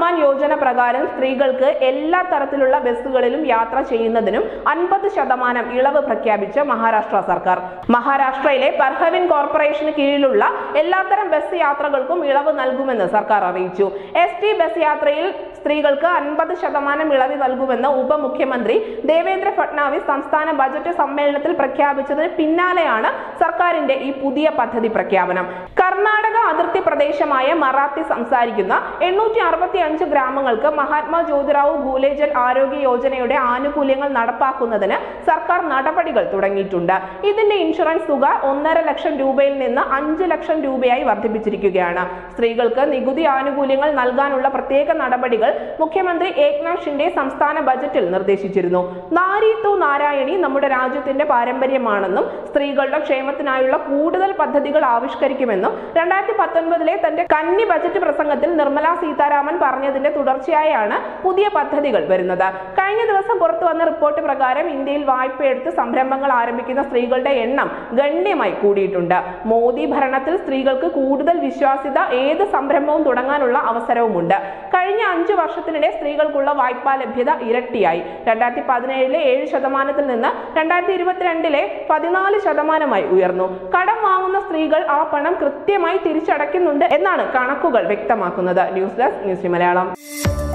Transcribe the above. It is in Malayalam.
സമ്മാൻ യോജന പ്രകാരം സ്ത്രീകൾക്ക് എല്ലാ തരത്തിലുള്ള ബസ്സുകളിലും യാത്ര ചെയ്യുന്നതിനും അൻപത് ശതമാനം ഇളവ് പ്രഖ്യാപിച്ച മഹാരാഷ്ട്ര സർക്കാർ മഹാരാഷ്ട്രയിലെ പർഹവിൻ കോർപ്പറേഷന് കീഴിലുള്ള എല്ലാത്തരം ബസ് യാത്രകൾക്കും ഇളവ് നൽകുമെന്ന് സർക്കാർ അറിയിച്ചു എസ് ടി ബസ് യാത്രയിൽ സ്ത്രീകൾക്ക് അൻപത് ശതമാനം ഇളവ് നൽകുമെന്ന് ഉപമുഖ്യമന്ത്രി ദേവേന്ദ്ര ഫട്നാവിസ് സംസ്ഥാന ബജറ്റ് സമ്മേളനത്തിൽ പ്രഖ്യാപിച്ചതിന് പിന്നാലെയാണ് സർക്കാരിന്റെ ഈ പുതിയ പദ്ധതി പ്രഖ്യാപനം കർണാടക അതിർത്തി പ്രദേശമായ മറാത്തി സംസാരിക്കുന്ന എണ്ണൂറ്റി അറുപത്തി അഞ്ച് ഗ്രാമങ്ങൾക്ക് മഹാത്മാ ജ്യോതിറാവു ഭൂലേജൽ ആരോഗ്യ യോജനയുടെ ആനുകൂല്യങ്ങൾ നടപ്പാക്കുന്നതിന് സർക്കാർ നടപടികൾ തുടങ്ങിയിട്ടുണ്ട് ഇതിന്റെ ഇൻഷുറൻസ് തുക ഒന്നര ലക്ഷം രൂപയിൽ നിന്ന് അഞ്ച് ലക്ഷം രൂപയായി വർദ്ധിപ്പിച്ചിരിക്കുകയാണ് സ്ത്രീകൾക്ക് നികുതി ആനുകൂല്യങ്ങൾ നൽകാനുള്ള പ്രത്യേക നടപടികൾ മുഖ്യമന്ത്രി ഏക്നാഥ് ഷിൻഡെ സംസ്ഥാന ബജറ്റിൽ നിർദ്ദേശിച്ചിരുന്നു നാരി തു നാരായണി നമ്മുടെ രാജ്യത്തിന്റെ പാരമ്പര്യമാണെന്നും സ്ത്രീകളുടെ ക്ഷേമത്തിനായുള്ള കൂടുതൽ പദ്ധതികൾ ആവിഷ്കരിക്കുമെന്നും രണ്ടായിരത്തി പത്തൊൻപതിലെ തന്റെ കന്നി ബജറ്റ് പ്രസംഗത്തിൽ നിർമ്മല സീതാരാമൻ പറഞ്ഞതിന്റെ തുടർച്ചയായാണ് പുതിയ പദ്ധതികൾ വരുന്നത് കഴിഞ്ഞ ദിവസം പുറത്തു വന്ന റിപ്പോർട്ട് പ്രകാരം ഇന്ത്യയിൽ വായ്പയെടുത്ത് സംരംഭങ്ങൾ ആരംഭിക്കുന്ന സ്ത്രീകളുടെ എണ്ണം ഗണ്യമായി കൂടിയിട്ടുണ്ട് മോദി ഭരണത്തിൽ സ്ത്രീകൾക്ക് കൂടുതൽ വിശ്വാസ്യത ഏത് സംരംഭവും തുടങ്ങാനുള്ള അവസരവുമുണ്ട് കഴിഞ്ഞ അഞ്ചു വർഷത്തിനിടെ സ്ത്രീകൾക്കുള്ള വായ്പാ ലഭ്യത ഇരട്ടിയായി രണ്ടായിരത്തി പതിനേഴിലെ ഏഴ് ശതമാനത്തിൽ നിന്ന് രണ്ടായിരത്തി ഇരുപത്തിരണ്ടിലെ പതിനാല് ശതമാനമായി ഉയർന്നു കടം വാങ്ങുന്ന സ്ത്രീകൾ ആ പണം കൃത്യമായി തിരിച്ചടയ്ക്കുന്നുണ്ട് എന്നാണ് കണക്കുകൾ വ്യക്തമാക്കുന്നത് ന്യൂസ് ഡെസ്ക് ന്യൂസ് മലയാളം